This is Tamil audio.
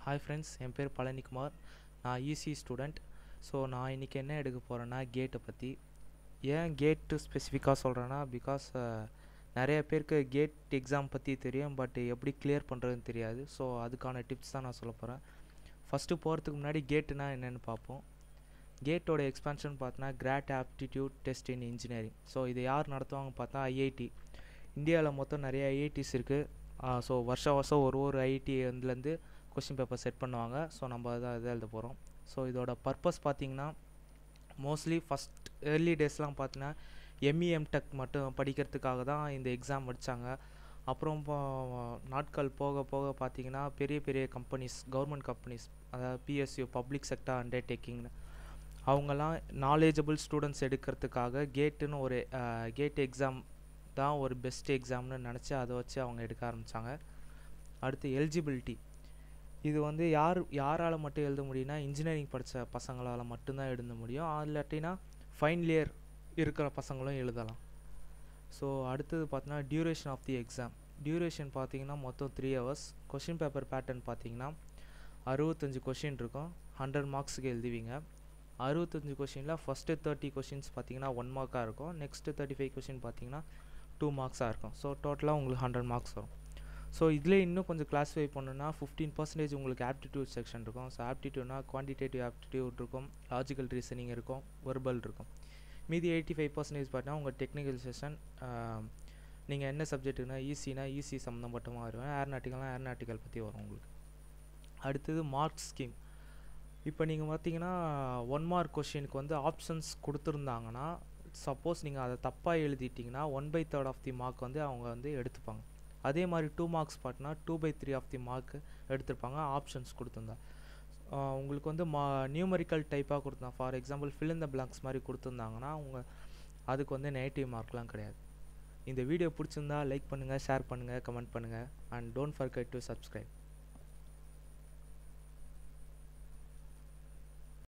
ஹாய் ஃப்ரெண்ட்ஸ் என் பேர் பழனிக்குமார் நான் இசி ஸ்டூடெண்ட் ஸோ நான் இன்றைக்கி என்ன எடுக்க போகிறேன்னா கேட்டை பற்றி ஏன் கேட்டு ஸ்பெசிஃபிக்காக சொல்கிறேன்னா பிகாஸ் நிறைய பேருக்கு கேட் எக்ஸாம் பற்றி தெரியும் பட் எப்படி கிளியர் பண்ணுறதுன்னு தெரியாது ஸோ அதுக்கான டிப்ஸ் தான் நான் சொல்ல போகிறேன் ஃபஸ்ட்டு போகிறதுக்கு முன்னாடி கேட்டுனா என்னென்னு பார்ப்போம் கேட்டோட எக்ஸ்பான்ஷன் பார்த்தோன்னா grad aptitude test in engineering so இதை யார் நடத்துவாங்க பார்த்தா ஐஐடி இந்தியாவில் மொத்தம் நிறைய ஐஐடிஸ் இருக்குது ஸோ வருஷம் வருஷம் ஒரு ஒரு ஐஐடி இதுலேருந்து கொஷின் பேப்பர் செட் பண்ணுவாங்க ஸோ நம்ம அதை இதை எழுத போகிறோம் ஸோ இதோட பர்பஸ் பார்த்தீங்கன்னா மோஸ்ட்லி ஃபஸ்ட் ஏர்லி டேஸ்லாம் பார்த்தீங்கன்னா எம்இஎம் டெக் மட்டும் படிக்கிறதுக்காக தான் இந்த எக்ஸாம் வச்சாங்க அப்புறம் இப்போ நாட்கள் போக போக பார்த்தீங்கன்னா பெரிய பெரிய கம்பெனிஸ் கவர்மெண்ட் கம்பெனிஸ் அதாவது பிஎஸ்யூ பப்ளிக் செக்டர் அண்டர்டேக்கிங்னு அவங்கெல்லாம் நாலேஜபிள் ஸ்டூடெண்ட்ஸ் எடுக்கிறதுக்காக கேட்டுன்னு ஒரு கேட் எக்ஸாம் தான் ஒரு பெஸ்ட் எக்ஸாம்னு நினச்சி அதை வச்சு அவங்க எடுக்க ஆரம்பித்தாங்க அடுத்து எலிஜிபிலிட்டி இது வந்து யார் யாரால் மட்டும் எழுத முடியும்னா இன்ஜினியரிங் படித்த பசங்களால் மட்டும்தான் எழுத முடியும் இல்லாட்டினா ஃபைனல் இயர் இருக்கிற பசங்களும் எழுதலாம் ஸோ அடுத்தது பார்த்தீங்கன்னா duration of the exam duration பார்த்தீங்கன்னா மொத்தம் three hours question paper pattern பார்த்தீங்கன்னா அறுபத்தஞ்சு கொஷின் இருக்கும் ஹண்ட்ரட் மார்க்ஸுக்கு எழுதுவீங்க அறுபத்தஞ்சு கொஷினில் ஃபஸ்ட்டு தேர்ட்டி கொஷின்ஸ் பார்த்தீங்கன்னா ஒன் மார்க்காக இருக்கும் நெக்ஸ்ட்டு தேர்ட்டி ஃபைவ் கொஷின் பார்த்தீங்கன்னா டூ மார்க்ஸாக இருக்கும் ஸோ டோட்டலாக உங்களுக்கு ஹண்ட்ரட் மார்க்ஸ் வரும் ஸோ இதில் இன்னும் கொஞ்சம் கிளாஸிஃபை பண்ணணுன்னா ஃபிஃப்டீன் பர்சன்டேஜ் உங்களுக்கு ஆப்டிடியூட் செக்ஷன் இருக்கும் ஸோ ஆப்டிடியூட்னா குவான்டிடேட்டிவ் ஆப்டிடியூட் இருக்கும் லாஜிக்கல் ரீசனிங் இருக்கும் வெர்பல் இருக்கும் மீதி எயிட்டி ஃபைவ் பர்சன்டேஜ் பார்த்தீங்கன்னா உங்கள் டெக்னிக்கல் செஷன் நீங்கள் என்ன சப்ஜெக்ட்டுனா ஈஸினா ஈஸி சம்மந்தப்பட்டமாக வரும் ஏர்நாட்டிக்கல்னால் ஏர்நாட்டிக்கல் பற்றி வரும் உங்களுக்கு அடுத்தது மார்க் ஸ்கீம் இப்போ நீங்கள் பார்த்தீங்கன்னா ஒன் மார்க் கொஷினுக்கு வந்து ஆப்ஷன்ஸ் கொடுத்துருந்தாங்கன்னா சப்போஸ் நீங்கள் அதை தப்பாக எழுதிட்டிங்கன்னா one by third of the mark வந்து அவங்க வந்து எடுத்துப்பாங்க அதே மாதிரி டூ மார்க்ஸ் பார்த்தீங்கன்னா two by three of the mark எடுத்திருப்பாங்க ஆப்ஷன்ஸ் கொடுத்துருந்தா உங்களுக்கு வந்து மா நியூமரிக்கல் டைப்பாக கொடுத்தா ஃபார் எக்ஸாம்பிள் ஃபில் இந்த பிளாங்க்ஸ் மாதிரி கொடுத்துருந்தாங்கன்னா அவங்க அதுக்கு வந்து நெகட்டிவ் மார்க்லாம் கிடையாது இந்த வீடியோ பிடிச்சிருந்தா லைக் பண்ணுங்கள் ஷேர் பண்ணுங்கள் கமெண்ட் பண்ணுங்கள் and don't forget to subscribe